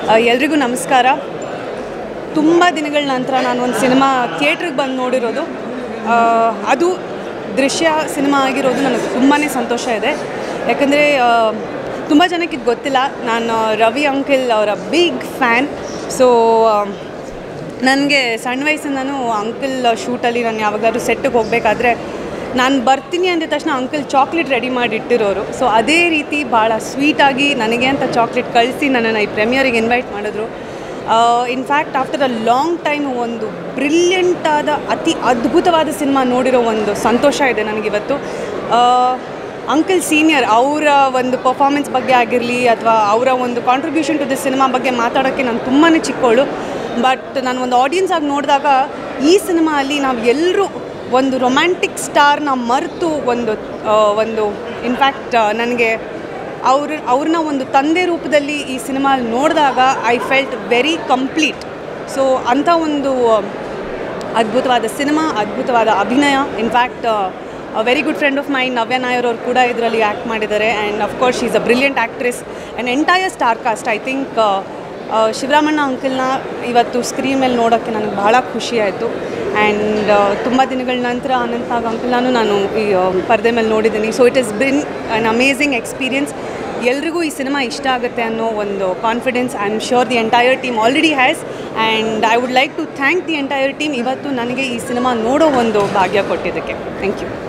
ಎಲ್ರಿಗೂ ನಮಸ್ಕಾರ ತುಂಬ ದಿನಗಳ ನಂತರ ನಾನು ಒಂದು ಸಿನಿಮಾ ಥಿಯೇಟ್ರಿಗೆ ಬಂದು ನೋಡಿರೋದು ಆ, ಅದು ದೃಶ್ಯ ಸಿನಿಮಾ ಆಗಿರೋದು ನನಗೆ ತುಂಬಾ ಸಂತೋಷ ಇದೆ ಯಾಕಂದರೆ ತುಂಬ ಜನಕ್ಕೆ ಇದು ಗೊತ್ತಿಲ್ಲ ನಾನು ರವಿ ಅಂಕಿಲ್ ಅವರ ಬಿಗ್ ಫ್ಯಾನ್ ಸೊ ನನಗೆ ಸಣ್ಣ ವಯಸ್ಸಿಂದನೂ ಅಂಕಲ್ ಶೂಟಲ್ಲಿ ನಾನು ಯಾವಾಗಾದ್ರೂ ಸೆಟ್ಟಿಗೆ ಹೋಗಬೇಕಾದ್ರೆ ನಾನು ಬರ್ತೀನಿ ಅಂದ ತಕ್ಷಣ ಅಂಕಲ್ ಚಾಕ್ಲೇಟ್ ರೆಡಿ ಮಾಡಿ ಇಟ್ಟಿರೋರು ಸೊ ಅದೇ ರೀತಿ ಭಾಳ ಸ್ವೀಟಾಗಿ ನನಗೆ ಅಂತ ಚಾಕ್ಲೇಟ್ ಕಳಿಸಿ ನನ್ನನ್ನು ಈ ಪ್ರೆಮಿಯರಿಗೆ ಇನ್ವೈಟ್ ಮಾಡಿದ್ರು in fact after a long time ಒಂದು ಬ್ರಿಲಿಯಂಟ್ ಆದ ಅತಿ ಅದ್ಭುತವಾದ ಸಿನಿಮಾ ನೋಡಿರೋ ಒಂದು ಸಂತೋಷ ಇದೆ ನನಗಿವತ್ತು ಅಂಕಲ್ ಸೀನಿಯರ್ ಅವರ ಒಂದು ಪರ್ಫಾರ್ಮೆನ್ಸ್ ಬಗ್ಗೆ ಆಗಿರಲಿ ಅಥವಾ ಅವರ ಒಂದು ಕಾಂಟ್ರಿಬ್ಯೂಷನ್ ಟು ದ ಸಿನಿಮಾ ಬಗ್ಗೆ ಮಾತಾಡೋಕ್ಕೆ ನಾನು ತುಂಬಾ ಚಿಕ್ಕವಳು ಬಟ್ ನಾನು ಒಂದು ಆಡಿಯನ್ಸ್ ಆಗಿ ನೋಡಿದಾಗ ಈ ಸಿನಿಮಾ ಅಲ್ಲಿ ನಾವು ಎಲ್ಲರೂ ಒಂದು ರೊಮ್ಯಾಂಟಿಕ್ ಸ್ಟಾರ್ನ ಮರೆತು ಒಂದು ಆ, ಒಂದು ಇನ್ಫ್ಯಾಕ್ಟ್ ನನಗೆ ಅವ್ರ ಅವ್ರನ್ನ ಒಂದು ತಂದೆ ರೂಪದಲ್ಲಿ ಈ ಸಿನಿಮಾ ನೋಡಿದಾಗ I felt very complete so ಅಂಥ ಒಂದು ಅದ್ಭುತವಾದ ಸಿನಿಮಾ ಅದ್ಭುತವಾದ ಅಭಿನಯ in fact very good friend of mine Navya Nair ಅವರು ಕೂಡ ಇದರಲ್ಲಿ ಆ್ಯಕ್ಟ್ ಮಾಡಿದ್ದಾರೆ and of course is a brilliant actress and entire star cast I think Shivaramanna ಅಂಕಲ್ನ ಇವತ್ತು ಸ್ಕ್ರೀನ್ ಮೇಲೆ ನೋಡೋಕ್ಕೆ ನನಗೆ ಬಹಳ ಖುಷಿ ಆಯಿತು ಆ್ಯಂಡ್ ತುಂಬ ದಿನಗಳ ನಂತರ ಅನಂತ್ ನಾಗ್ ಅಂಕಲ್ನೂ ನಾನು ಈ ಆ, ಪರದೆ ಮೇಲೆ ನೋಡಿದ್ದೀನಿ so it is been an amazing experience ಎಲ್ರಿಗೂ ಈ ಸಿನಿಮಾ ಇಷ್ಟ ಆಗುತ್ತೆ ಅನ್ನೋ ಒಂದು confidence I am sure the entire team already has and I would like to thank the entire team ಇವತ್ತು ನನಗೆ ಈ ಸಿನಿಮಾ ನೋಡೋ ಒಂದು ಭಾಗ್ಯ ಕೊಟ್ಟಿದ್ದಕ್ಕೆ ಥ್ಯಾಂಕ್ ಯು